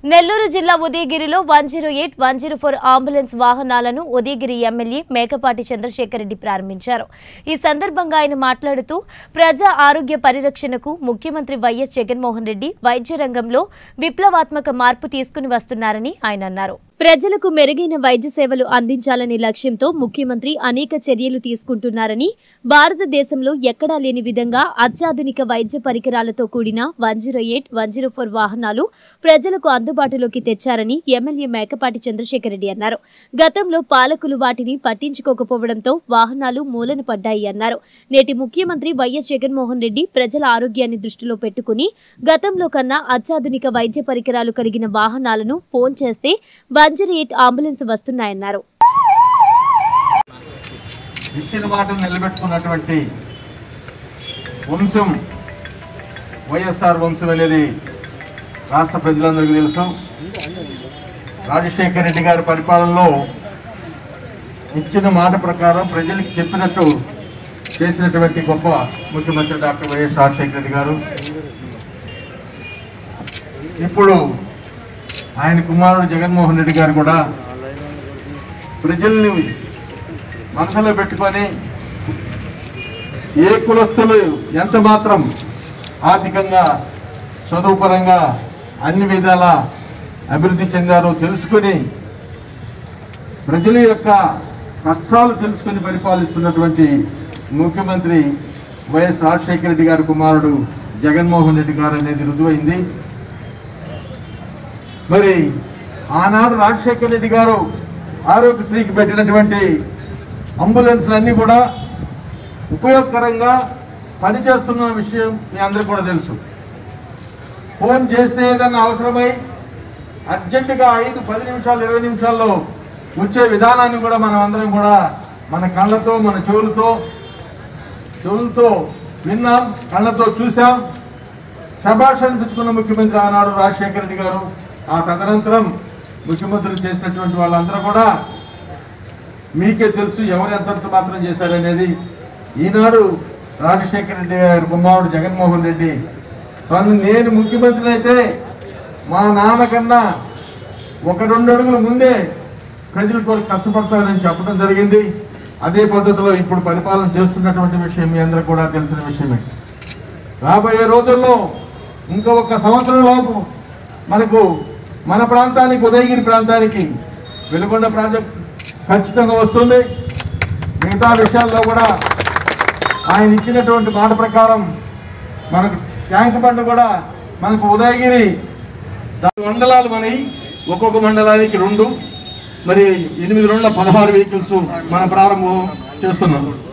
నెల్లూరు జిల్లా ఉదయగిరిలో one zero eight one zero four ambulance వాహనాలను ఉదయగిరి ఎమ్మెల్యే మేకపాటి చంద్రశేఖర్ రెడ్డి ప్రారంభించారు ఈ సందర్భంగా ఆయన మాట్లాడుతూ ప్రజా ఆరోగ్య పరిరక్షణకు ముఖ్యమంత్రి వైఎస్ జగన్మోహన్ రెడ్డి వైద్య రంగంలో విప్లవాత్మక మార్పు తీసుకుని వస్తున్నారని ఆయన అన్నారు ప్రజలకు మెరుగైన వైద్య సేవలు అందించాలనే లక్ష్యంతో ముఖ్యమంత్రి అనేక చర్యలు తీసుకుంటున్నారని భారతదేశంలో ఎక్కడా లేని విధంగా అత్యాధునిక వైద్య పరికరాలతో కూడిన one zero eight one zero four వాహనాలు ప్రజలకు అందుబాటులోకి తెచ్చారని ఎమ్మెల్యే మేకపాటి చంద్రశేఖర్ రెడ్డి అన్నారు గతంలో పాలకులు వాటిని పట్టించుకోకపోవడంతో వాహనాలు మూలన పడ్డాయి అన్నారు నేటి ముఖ్యమంత్రి వైఎస్ జగన్మోహన్ రెడ్డి ప్రజల ఆరోగ్యాన్ని దృష్టిలో పెట్టుకుని గతంలో కన్నా అత్యాధునిక వైద్య పరికరాలు కలిగిన వాహనాలను ఫోన్ చేస్తే వన్ జీరో ఎయిట్ అంబులెన్స్ వస్తున్నాయన్నారు ఇచ్చిన మాటను నిలబెట్టుకున్నటువంటి వంశం వైఎస్ఆర్ వంశం అనేది రాష్ట్ర ప్రజలందరికీ తెలుసు రాజశేఖర రెడ్డి గారి పరిపాలనలో ఇచ్చిన మాట ప్రకారం ప్రజలకు చెప్పినట్టు చేసినటువంటి గొప్ప ముఖ్యమంత్రి డాక్టర్ వైఎస్ రాజశేఖర రెడ్డి గారు ఇప్పుడు ఆయన కుమారుడు జగన్మోహన్ రెడ్డి గారు కూడా ప్రజల్ని మనసులో పెట్టుకొని ఏ కులస్తులు ఎంత మాత్రం ఆర్థికంగా చదువు పరంగా అన్ని విధాల అభివృద్ధి చెందారో తెలుసుకొని ప్రజల యొక్క కష్టాలు తెలుసుకొని పరిపాలిస్తున్నటువంటి ముఖ్యమంత్రి వైఎస్ రాజశేఖర రెడ్డి గారి కుమారుడు జగన్మోహన్ రెడ్డి గారు అనేది రుజువైంది మరి ఆనాడు రాజశేఖర రెడ్డి గారు ఆరోగ్యశ్రీకి పెట్టినటువంటి అంబులెన్స్లన్నీ కూడా ఉపయోగకరంగా పనిచేస్తున్న విషయం మీ అందరికీ కూడా తెలుసు ఫోన్ చేస్తే ఏదన్నా అవసరమై అర్జెంటుగా ఐదు పది నిమిషాలు ఇరవై నిమిషాల్లో వచ్చే విధానాన్ని కూడా మనం అందరం కూడా మన కళ్ళతో మన చెవులతో చెవులతో విన్నాం కళ్ళతో చూసాం శభాష్ అనిపించుకున్న ముఖ్యమంత్రి ఆనాడు రాజశేఖర రెడ్డి గారు ఆ తదనంతరం ముఖ్యమంత్రులు చేసినటువంటి వాళ్ళందరూ కూడా మీకే తెలుసు ఎవరు ఎంతంత మాత్రం చేశారనేది ఈనాడు రాజశేఖర రెడ్డి గారి కుమారుడు జగన్మోహన్ రెడ్డి తను నేను ముఖ్యమంత్రి అయితే మా నాన్న కన్నా ఒక రెండు అడుగుల ముందే ప్రజల కొరకు కష్టపడతారని చెప్పడం జరిగింది అదే పద్ధతిలో ఇప్పుడు పరిపాలన చేస్తున్నటువంటి విషయం మీ అందరూ కూడా తెలిసిన విషయమే రాబోయే రోజుల్లో ఇంకా ఒక సంవత్సరం లోపు మనకు మన ప్రాంతానికి ఉదయగిరి ప్రాంతానికి వెలుగొండ ప్రాజెక్ట్ ఖచ్చితంగా వస్తుంది మిగతా విషయాల్లో కూడా ఆయన ఇచ్చినటువంటి మాట ప్రకారం మనకు ట్యాంక్ బండ్ కూడా మనకు ఉదయగిరి దాని మండలాలు మనవి ఒక్కొక్క మండలానికి రెండు మరి ఎనిమిది రెండుల పదహారు వెహికల్స్ మనం ప్రారంభం చేస్తున్నాం